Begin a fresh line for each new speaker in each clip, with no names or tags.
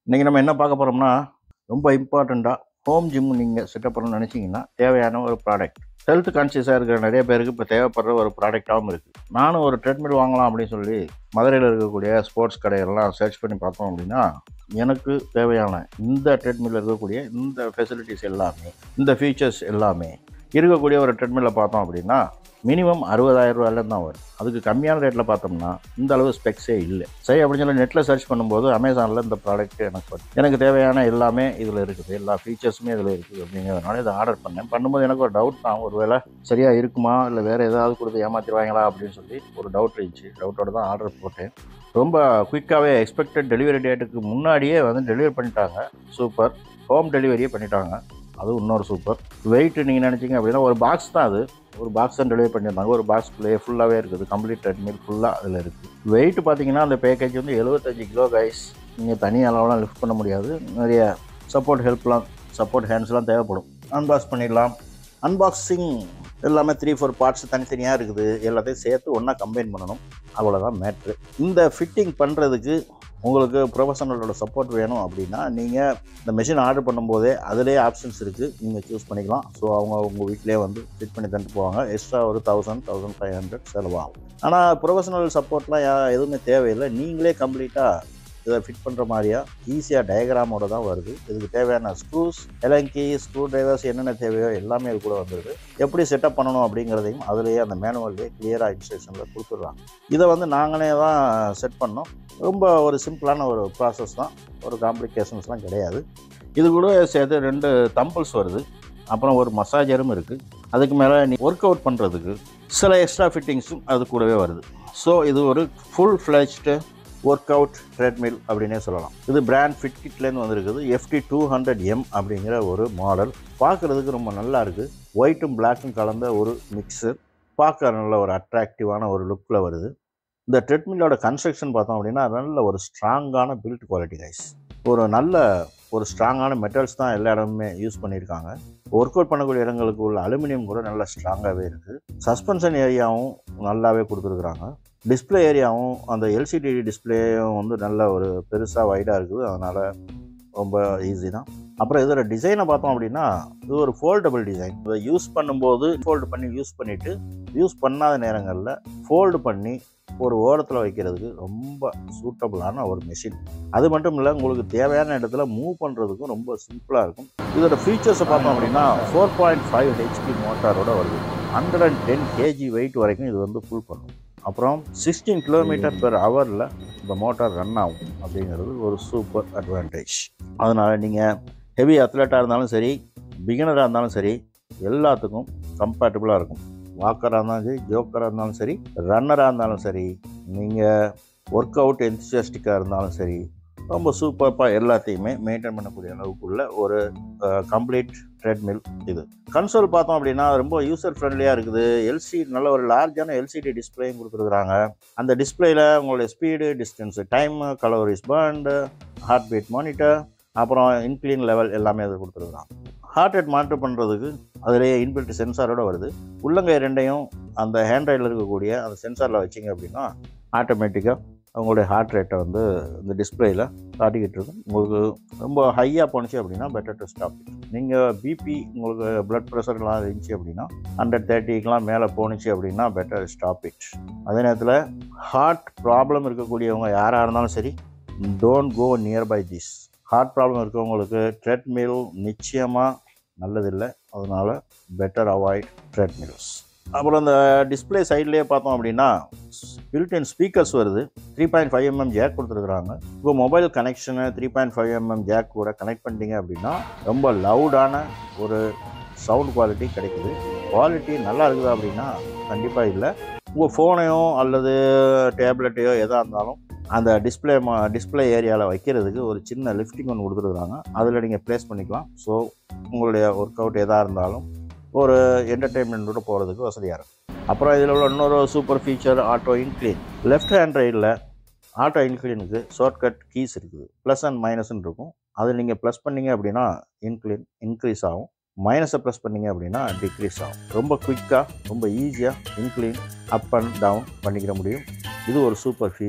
இன்றைக்கி நம்ம என்ன பார்க்க போகிறோம்னா ரொம்ப இம்பார்ட்டண்ட்டாக ஹோம் ஜிம் நீங்கள் செட்டப் பண்ணணும்னு நினச்சிங்கன்னா தேவையான ஒரு ப்ராடக்ட் ஹெல்த் கான்சியஸாக இருக்கிற நிறைய பேருக்கு இப்போ தேவைப்படுற ஒரு ப்ராடக்டாகவும் இருக்குது நானும் ஒரு ட்ரெட்மில் வாங்கலாம் அப்படின்னு சொல்லி மதுரையில் இருக்கக்கூடிய ஸ்போர்ட்ஸ் கடையெல்லாம் சர்ச் பண்ணி பார்த்தோம் அப்படின்னா எனக்கு தேவையான இந்த ட்ரெட்மில் இருக்கக்கூடிய இந்த ஃபெசிலிட்டிஸ் எல்லாமே இந்த ஃபீச்சர்ஸ் எல்லாமே இருக்கக்கூடிய ஒரு ட்ரெட்மில்லை பார்த்தோம் அப்படின்னா மினிமம் அறுபதாயிரம் ரூபாயிலேருந்து தான் வரும் அதுக்கு கம்மியான ரேட்டில் பார்த்தோம்னா இந்த அளவு ஸ்பெக்ஸே இல்லை சரி அப்படின்னு சொல்லி நெட்டில் சர்ச் பண்ணும்போது அமேசானில் இந்த ப்ராடக்ட் எனக்கு வரும். எனக்கு தேவையான எல்லாமே இதில் இருக்குது எல்லா ஃபீச்சர்ஸுமே இதில் இருக்குது அப்படிங்கிறதுனால இதை ஆர்டர் பண்ணேன் பண்ணும்போது எனக்கு ஒரு டவுட் தான் ஒரு வேளை சரியாக இருக்குமா இல்லை வேறு ஏதாவது கொடுத்து ஏமாற்றிடுவாங்களா அப்படின்னு சொல்லி ஒரு டவுட் இருந்துச்சு டவுட்டோட தான் ஆர்டர் போட்டேன் ரொம்ப குயிக்காகவே எக்ஸ்பெக்டட் டெலிவரி டேட்டுக்கு முன்னாடியே வந்து டெலிவரி பண்ணிட்டாங்க சூப்பர் ஹோம் டெலிவரியே பண்ணிட்டாங்க அது இன்னொரு சூப்பர் வெயிட் நீங்கள் நினச்சிங்க அப்படின்னா ஒரு பாக்ஸ் தான் அது ஒரு பாக்ஸ் தான் டெலிவரி பண்ணியிருந்தாங்க ஒரு பாக்ஸ்குள்ளேயே ஃபுல்லாகவே இருக்குது கம்ப்ளீட் ட்ரெட்மில் ஃபுல்லாக அதில் இருக்குது வெயிட் பார்த்தீங்கன்னா அந்த பேக்கேஜ் வந்து எழுபத்தஞ்சு கிலோ கைஸ் நீங்கள் தனி அளவுலாம் லிஃப்ட் பண்ண முடியாது நிறைய சப்போர்ட் ஹெல்ப்லாம் சப்போர்ட் ஹேண்ட்ஸ்லாம் தேவைப்படும் அன்பாக்ஸ் பண்ணிடலாம் அன்பாக்சிங் எல்லாமே த்ரீ ஃபோர் பார்ட்ஸ் தனித்தனியாக இருக்குது எல்லாத்தையும் சேர்த்து ஒன்றா கம்பைன் பண்ணணும் அவ்வளோதான் மேட்ரு இந்த ஃபிட்டிங் பண்ணுறதுக்கு உங்களுக்கு ப்ரொஃபஷனலோட சப்போர்ட் வேணும் அப்படின்னா நீங்கள் இந்த மிஷின் ஆர்டர் பண்ணும்போதே அதிலே ஆப்ஷன்ஸ் இருக்குது நீங்கள் சூஸ் பண்ணிக்கலாம் ஸோ அவங்க உங்கள் வீட்டிலே வந்து ஃபிட் பண்ணி தந்துட்டு போவாங்க எக்ஸ்ட்ரா ஒரு தௌசண்ட் தௌசண்ட் ஃபைவ் ஹண்ட்ரட் செலவாகும் ஆனால் ப்ரொஃபஷனல் சப்போர்ட்லாம் யா- எதுவுமே தேவையில்லை நீங்களே கம்ப்ளீட்டாக இதை ஃபிட் பண்ணுற மாதிரியா ஈஸியாக டயக்ராமோட தான் வருது இதுக்கு தேவையான ஸ்க்ரூஸ் எலங்கி ஸ்க்ரூ டிரைவர்ஸ் என்னென்ன தேவையோ எல்லாமே இது கூட வந்துடுது எப்படி செட்டப் பண்ணணும் அப்படிங்கிறதையும் அதிலேயே அந்த மேனுவல்லே கிளியராக இன்ஸ்ட்ரக்ஷனில் கொடுத்துட்றாங்க இதை வந்து நாங்களே தான் செட் பண்ணோம் ரொம்ப ஒரு சிம்பிளான ஒரு ப்ராசஸ் தான் ஒரு காம்ப்ளிகேஷன்ஸ்லாம் கிடையாது இது கூட சேர்த்து ரெண்டு தம்பிள்ஸ் வருது அப்புறம் ஒரு மசாஜரும் இருக்குது அதுக்கு மேலே நீ ஒர்க் அவுட் பண்ணுறதுக்கு சில எக்ஸ்ட்ரா ஃபிட்டிங்ஸும் அது கூடவே வருது ஸோ இது ஒரு full fledged work out treadmill அப்படின்னே சொல்லலாம் இது பிராண்ட் ஃபிட்கிட்லேருந்து வந்திருக்குது எஃப்டி டூ ஹண்ட்ரட் எம் அப்படிங்கிற ஒரு மாடல் பார்க்குறதுக்கு ரொம்ப நல்லா இருக்குது ஒயிட்டும் பிளாக்கும் கலந்த ஒரு மிக்ஸு பார்க்க நல்ல ஒரு அட்ராக்டிவான ஒரு லுக்கில் வருது இந்த ட்ரெட்மில்லோட கன்ஸ்ட்ரக்ஷன் பார்த்தோம் அப்படின்னா நல்ல ஒரு ஸ்ட்ராங்கான பில்ட் குவாலிட்டி கைஸ் ஒரு நல்ல ஒரு ஸ்ட்ராங்கான மெட்டல்ஸ் தான் எல்லா இடமுமே யூஸ் பண்ணியிருக்காங்க ஒர்க் அவுட் பண்ணக்கூடிய இடங்களுக்கு உள்ள அலுமினியம் கூட நல்லா ஸ்ட்ராங்காகவே இருக்குது சஸ்பென்ஷன் ஏரியாவும் நல்லாவே கொடுத்துருக்குறாங்க டிஸ்ப்ளே ஏரியாவும் அந்த எல்சிடி டிஸ்ப்ளேயும் வந்து நல்ல ஒரு பெருசாக வைடாக இருக்குது அதனால் ரொம்ப ஈஸி தான் அப்புறம் இதோட டிசைனை பார்த்தோம் அப்படின்னா இது ஒரு ஃபோல்டபுள் டிசைன் இதை யூஸ் பண்ணும்போது ஃபோல்டு பண்ணி யூஸ் பண்ணிவிட்டு யூஸ் பண்ணாத நேரங்களில் ஃபோல்டு பண்ணி ஒரு ஓரத்தில் வைக்கிறதுக்கு ரொம்ப சூட்டபுளான ஒரு மிஷின் அது மட்டும் இல்லை உங்களுக்கு தேவையான இடத்துல மூவ் பண்ணுறதுக்கும் ரொம்ப சிம்பிளாக இருக்கும் இதோட ஃபீச்சர்ஸை பார்த்தோம் அப்படின்னா ஃபோர் பாயிண்ட் ஃபைவ் ஹெச்பி மோட்டாரோட வருது hundred and ten KG weight வரைக்கும் இது வந்து ஃபுல் பண்ணும் அப்புறம் சிக்ஸ்டீன் கிலோமீட்டர் பெர் ஹவரில் இந்த மோட்டார் ரன் ஆகும் அப்படிங்கிறது ஒரு சூப்பர் அட்வான்டேஜ் அதனால் நீங்கள் ஹெவி அத்லெட்டாக இருந்தாலும் சரி பிகினராக இருந்தாலும் சரி எல்லாத்துக்கும் கம்பேட்டபுளாக இருக்கும் வாக்கராக இருந்தாலும் சரி ஜோக்கராக இருந்தாலும் சரி ரன்னராக இருந்தாலும் சரி நீங்கள் ஒர்க் அவுட் என்சியாஸ்டிக்காக இருந்தாலும் சரி ரொம்ப சூப்பராக எல்லாத்தையுமே மெயின்டைன் பண்ணக்கூடிய அளவுக்குள்ள ஒரு கம்ப்ளீட் ட்ரெட்மில் இது கன்சோல் பார்த்தோம் அப்படின்னா ரொம்ப யூசர் ஃப்ரெண்ட்லியாக இருக்குது எல்சி நல்ல ஒரு லார்ஜான எல்சிடி டிஸ்பிளேயும் கொடுத்துருக்குறாங்க அந்த டிஸ்பிளேயில் உங்களுடைய speed distance time calories burned heart beat monitor அப்புறம் இன்க்ளீன் லெவல் எல்லாமே அது கொடுத்துருக்குறாங்க ஹார்ட் ரேட் மானிட்டர் பண்ணுறதுக்கு அதிலேயே இன்பில்ட் சென்சாரோட வருது உள்ளங்கை ரெண்டையும் அந்த ஹேண்ட்ரைடில் இருக்கக்கூடிய அந்த சென்சாரில் வச்சிங்க அப்படின்னா ஆட்டோமேட்டிக்காக உங்களுடைய ஹார்ட் ரேட்டை வந்து இந்த டிஸ்பிளேயில் காட்டிக்கிட்டு இருக்கும் உங்களுக்கு ரொம்ப ஹையாக போணுச்சு அப்படின்னா பெட்டர் டு ஸ்டாப் நீங்கள் பிபி உங்களுக்கு பிளட் ப்ரெஷர்லாம் இருந்துச்சு அப்படின்னா ஹண்ட்ரட் தேர்ட்டிக்கெலாம் மேலே போணுச்சு அப்படின்னா பெட்டர் ஸ்டாப் இட் அதே நேரத்தில் ஹார்ட் ப்ராப்ளம் இருக்கக்கூடியவங்க யாராக இருந்தாலும் சரி don't go nearby this heart problem இருக்கவங்களுக்கு ட்ரெட்மில் நிச்சயமாக நல்லதில்லை அதனால் பெட்டர் அவாய்ட் ட்ரெட்மில்ஸ் அப்புறம் இந்த டிஸ்பிளே சைட்லேயே பார்த்தோம் அப்படின்னா பில்டின் ஸ்பீக்கர்ஸ் வருது three point five MM jack கொடுத்துருக்குறாங்க இப்போ mobile connection three point five MM jack கூட கனெக்ட் பண்ணிட்டீங்க அப்படின்னா ரொம்ப லவுடான ஒரு சவுண்ட் குவாலிட்டி கிடைக்குது குவாலிட்டி நல்லா இருக்குதா அப்படின்னா கண்டிப்பாக இல்லை உங்கள் ஃபோனையோ அல்லது டேப்லெட்டையோ எதாக இருந்தாலும் அந்த டிஸ்பிளே மா டிஸ்பிளே ஏரியாவில் வைக்கிறதுக்கு ஒரு சின்ன லிஃப்டிங் ஒன்று கொடுத்துருக்குறாங்க அதில் நீங்கள் ப்ளேஸ் பண்ணிக்கலாம் ஸோ உங்களுடைய ஒர்க் அவுட் எதாக இருந்தாலும் ஒரு என்டர்டெயின்மெண்ட்டோட போகிறதுக்கு வசதியாக இருக்கும் அப்புறம் இதில் உள்ள இன்னொரு super feature auto incline left hand ரைடில் ஆட்டோ இன்க்ளீனுக்கு ஷார்ட்கட் கீஸ் இருக்குது ப்ளஸ் அண்ட் மைனஸ்ன்னு இருக்கும் அது நீங்கள் ப்ளஸ் பண்ணீங்க அப்படின்னா இன்க்ளீன் இன்க்ரீஸ் ஆகும் மைனஸை ப்ரெஸ் பண்ணீங்க அப்படின்னா டிக்ரீஸ் ஆகும் ரொம்ப குயிக்காக ரொம்ப ஈஸியாக இன்க்ளீன் அப் அண்ட் டவுன் பண்ணிக்கிற முடியும் இது ஒரு சூப்பர் ஃபீச்சர்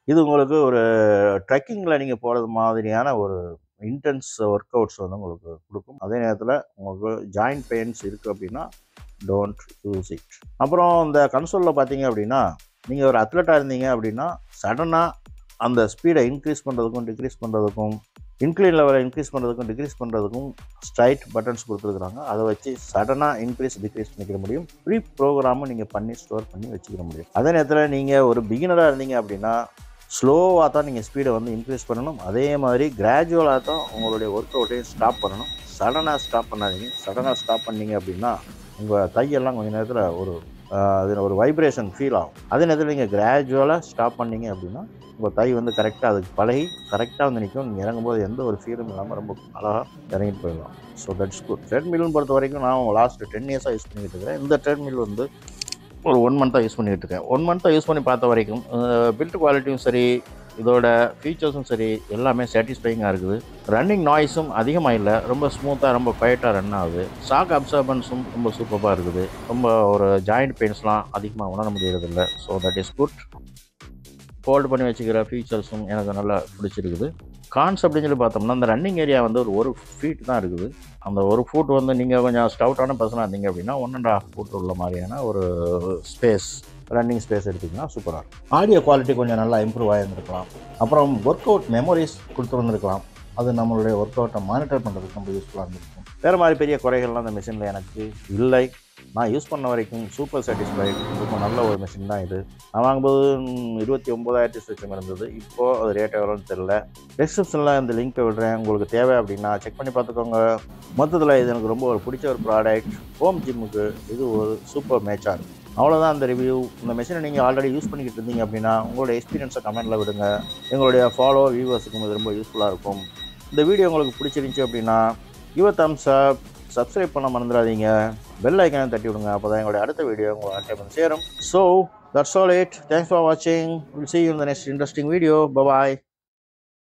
இது உங்களுக்கு ஒரு ட்ரெக்கிங்கில் நீங்கள் போகிறது மாதிரியான ஒரு இன்டென்ஸ் ஒர்க் அவுட்ஸ் வந்து உங்களுக்கு கொடுக்கும் அதே நேரத்தில் உங்களுக்கு ஜாயிண்ட் பெயின்ஸ் இருக்குது அப்படின்னா டோன்ட் யூஸ் இட் அப்புறம் இந்த கன்சோலில் பார்த்தீங்க அப்படின்னா நீங்கள் ஒரு அத்லெட்டாக இருந்தீங்க அப்படின்னா சடனாக அந்த ஸ்பீடை இன்க்ரீஸ் பண்ணுறதுக்கும் டிக்ரீஸ் பண்ணுறதுக்கும் இன்க்ளைன் லெவலை இன்க்ரீஸ் பண்ணுறதுக்கும் டிக்ரீஸ் பண்ணுறதுக்கும் ஸ்ட்ரைட் பட்டன்ஸ் கொடுத்துருக்குறாங்க அதை வச்சு சடனாக இன்க்ரீஸ் டிக்ரீஸ் பண்ணிக்கிற முடியும் ப்ரீ ப்ரோக்ராமும் நீங்கள் பண்ணி ஸ்டோர் பண்ணி வச்சுக்கிற முடியும் அதே நேரத்தில் நீங்கள் ஒரு பிகினராக இருந்தீங்க அப்படின்னா ஸ்லோவாக தான் நீங்கள் ஸ்பீடை வந்து இன்க்ரீஸ் பண்ணணும் அதே மாதிரி கிராஜுவலாக தான் உங்களுடைய ஒர்க் அவுட்டையும் ஸ்டாப் பண்ணணும் சடனாக ஸ்டாப் பண்ணாதீங்க சடனாக ஸ்டாப் பண்ணீங்க அப்படின்னா உங்கள் தையெல்லாம் கொஞ்சம் நேரத்தில் ஒரு அதில் ஒரு வைப்ரேஷன் ஃபீல் ஆகும் அதே நேரத்தில் நீங்கள் கிராஜுவலாக ஸ்டாப் பண்ணீங்க அப்படின்னா உங்கள் தை வந்து கரெக்டாக அதுக்கு பழகி கரெக்டாக வந்து நிற்கும் நீங்கள் இறங்கும்போது எந்த ஒரு ஃபீலும் இல்லாமல் ரொம்ப அழகாக இறங்கிட்டு போயிடலாம் ஸோ தட்ஸ் குட் ட்ரெட்மில்னு பொறுத்த வரைக்கும் நான் லாஸ்ட் டென் இயர்ஸாக யூஸ் பண்ணிக்கிட்டு இருக்கிறேன் இந்த ட்ரெட்மில் வந்து ஒரு ஒன் மந்த்தாக யூஸ் பண்ணிக்கிட்டு இருக்கேன் ஒன் மந்த்தாக யூஸ் பண்ணி பார்த்த வரைக்கும் பில்ட் குவாலிட்டியும் சரி இதோட ஃபீச்சர்ஸும் சரி எல்லாமே சாட்டிஸ்ஃபைங்காக இருக்குது ரன்னிங் நாய்ஸும் அதிகமாக இல்லை ரொம்ப ஸ்மூத்தாக ரொம்ப குவைட்டாக ரன் ஆகுது ஷாக் அப்சர்பன்ஸும் ரொம்ப சூப்பராக இருக்குது ரொம்ப ஒரு ஜாயிண்ட் பெயின்ஸ்லாம் அதிகமாக உணர முடியறதில்ல so that is good fold பண்ணி வச்சுக்கிற ஃபீச்சர்ஸும் எனக்கு நல்லா பிடிச்சிருக்குது கான்ஸ் அப்படின்னு சொல்லி பார்த்தோம்னா அந்த ரன்னிங் ஏரியா வந்து ஒரு ஒரு ஃபீட் தான் இருக்குது அந்த ஒரு ஃபுட் வந்து நீங்கள் கொஞ்சம் ஸ்டவுட்டான பர்சனாக இருந்தீங்க அப்படின்னா ஒன் அண்ட் ஹாஃப் ஃபுட் உள்ள மாதிரியான ஒரு ஸ்பேஸ் ரன்னிங் ஸ்பேஸ் எடுத்திங்கன்னா சூப்பராக இருக்கும் ஆடியோ குவாலிட்டி கொஞ்சம் நல்லா இம்ப்ரூவ் ஆகியிருந்துருக்கலாம் அப்புறம் ஒர்க் அவுட் மெமரிஸ் கொடுத்துருந்துருக்கலாம் அது நம்மளுடைய ஒர்க் அவுட்டை மானிட்டர் பண்ணுறதுக்கு ரொம்ப யூஸ்ஃபுல்லாக இருந்திருக்கும் வேறு மாதிரி பெரிய குறைகள்லாம் அந்த மிஷினில் எனக்கு இல்லை நான் யூஸ் பண்ண வரைக்கும் சூப்பர் சாட்டிஸ்ஃபைட் ரொம்ப நல்ல ஒரு மிஷின் தான் இது நான் வாங்கும்போது ம், இருபத்தி ஒம்பதாயிரத்தி சுச்சம் இருந்தது இப்போது அது ரேட் எவ்வளோன்னு தெரில டிஸ்கிரிப்ஷனில் இந்த லிங்க்கை விடுறேன் உங்களுக்கு தேவை அப்படின்னா செக் பண்ணி பார்த்துக்கோங்க மொத்தத்தில் இது எனக்கு ரொம்ப ஒரு பிடிச்ச ஒரு ப்ராடக்ட் ஹோம் ஜிம்முக்கு இது ஒரு சூப்பர் மேட்சாக இருக்கும் அவ்வளோதான் அந்த ரிவ்யூ இந்த மிஷினை நீங்கள் ஆல்ரெடி யூஸ் பண்ணிக்கிட்டு இருந்தீங்க அப்படின்னா உங்களோட எக்ஸ்பீரியன்ஸை கமெண்ட்டில் விடுங்க எங்களுடைய ஃபாலோ வியூவர்ஸுக்கும் இது ரொம்ப யூஸ்ஃபுல்லாக இருக்கும் இந்த வீடியோ உங்களுக்கு பிடிச்சிருந்துச்சி அப்படின்னா யுவ தம்ஸ் அப் சப்ஸ்கிரைப் பண்ண மறந்துடாதீங்க பெல் ஐக்கானை தட்டி விடுங்க அப்போ தான் எங்களுடைய அடுத்த வீடியோ உங்களை டைம் வந்து சேரும் so that's all it thanks for வாட்சிங் will see you in the next interesting video bye bye